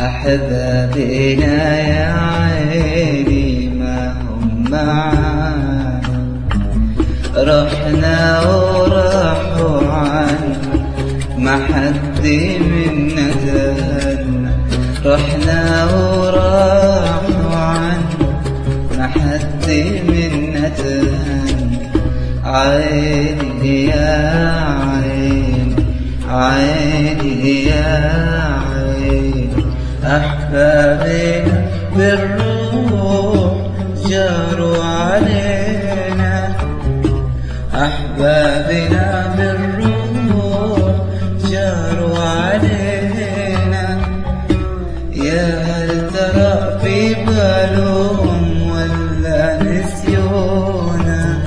أحبابنا يا عيني ما هم معانا رحنا وراحوا عنا ما حد منا تهنى رحنا وراحوا عنا ما حد منا تهنى عيني يا عيني عيني يا عيني أحبابنا بالروح جاروا علينا أحبابنا بالروح جاروا علينا يا هل ترى في بالهم ولا نسيونا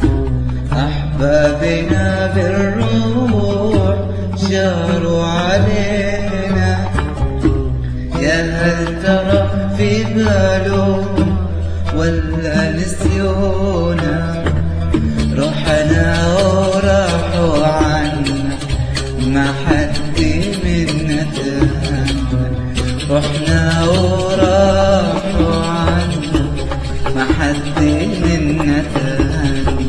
أحبابنا بالروح جاروا علينا يا هل ترى في بالهم ولا نسيونا روحنا وراحوا عنا ما حد منا تهنى رحنا وراحوا عنا ما حد منا تهنى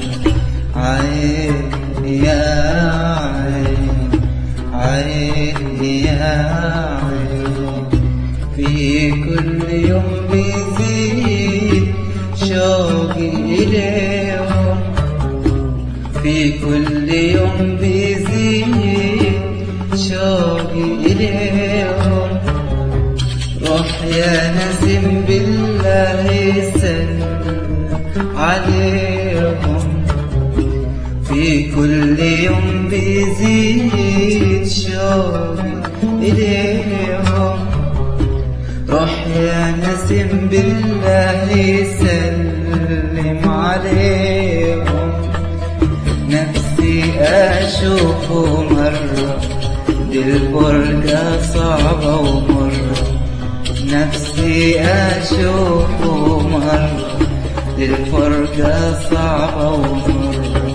عين يا عين عين يا عين في كل يوم بيزيد شوقي إليهم في كل يوم بيزيد شوقي إليهم روح يا نسيم بالله سلم عليهم في كل يوم بيزيد شوقي إليهم روح يا نسيم بالله سلم عليهم نفسي أشوفه مرة دي البركة صعبة ومرة نفسي أشوفه مرة دي الفرقة صعبة ومرة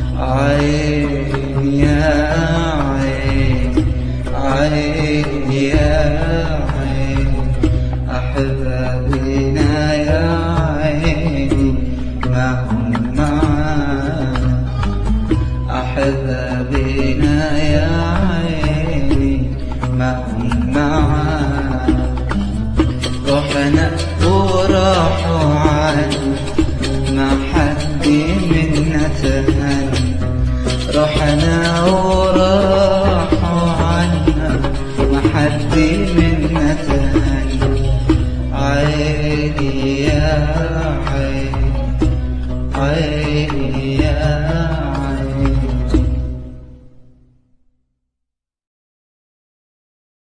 عين يا عين عين يا عين أحبابنا يا عيني ما هم معانا أحبابنا يا عيني ما هم معانا رحنا وراحوا عنا ما حد منا تهنى رحنا وراحوا عنا ما حد